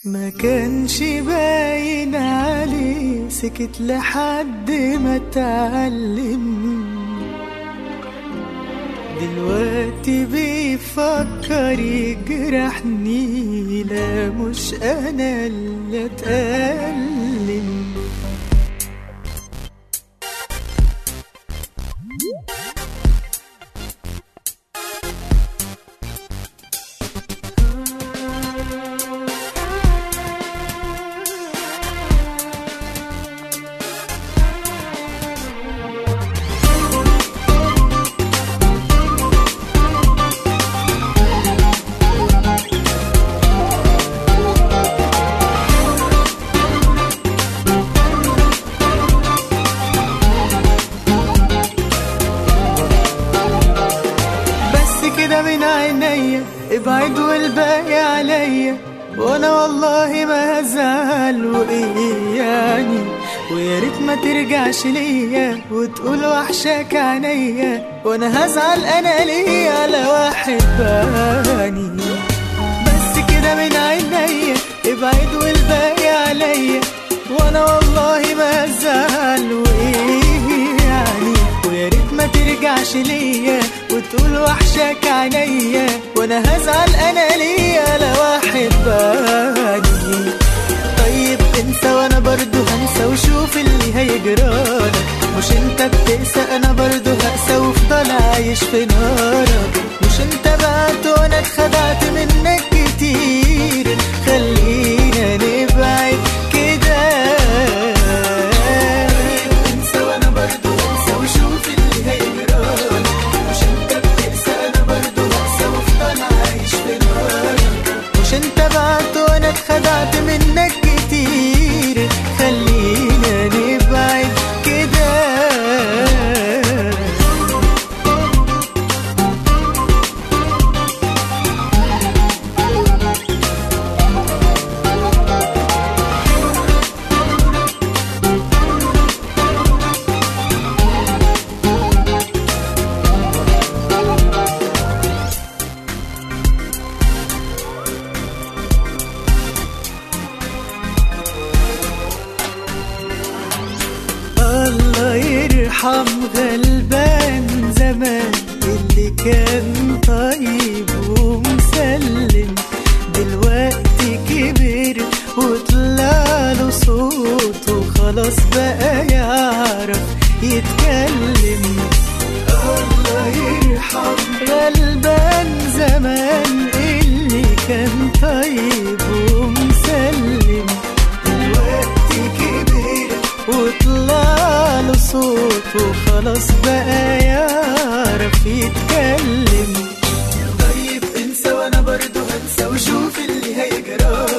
ما كانش باين عليه سكت لحد ما اتعلم دلوقتي بيفكر يجرحني لا مش انا اللي اتألم بس كده من عينيا ابعد والباقي عليا وانا والله ما هزعل وايه يعني ويا ريت ما ترجعش ليا وتقول وحشك عينيا وانا هزعل انا ليا على واحد باني بس كده من عينيا ابعد والباقي عليا وانا والله ما هزعل وايه يعني ويا ريت ما ترجعش ليا وتقول وحشك عينيا وانا هزعل انا ليا على واحد باني طيب انسى وانا برضو هنسى وشوف اللي هيجرالك مش انت بتقسى انا برضو هقسى وافضل عايش في نارك مش انت بعت وانا اتخدعت منك كتير خلينا نبعد كده انسى وانا برضو هنسى وشوف اللي هيجرالك مش انت بتقسى انا برضو هقسى وافضل عايش في نارك مش انت بعت وانا اتخدعت منك كتير خلينا نبعد كده الله يرحم غلبان زمان اللي كان طيب ومسلم دلوقتي كبر وطلع له صوت وخلاص بقى يعرف يتكلم الله يرحم غلبان زمان اللي كان طيب ومسلم دلوقتي كبر وطلع له صوت وخلاص بقى يعرف يتكلم طيب انسى وانا برضو هنسى وشوف اللي هيجرالك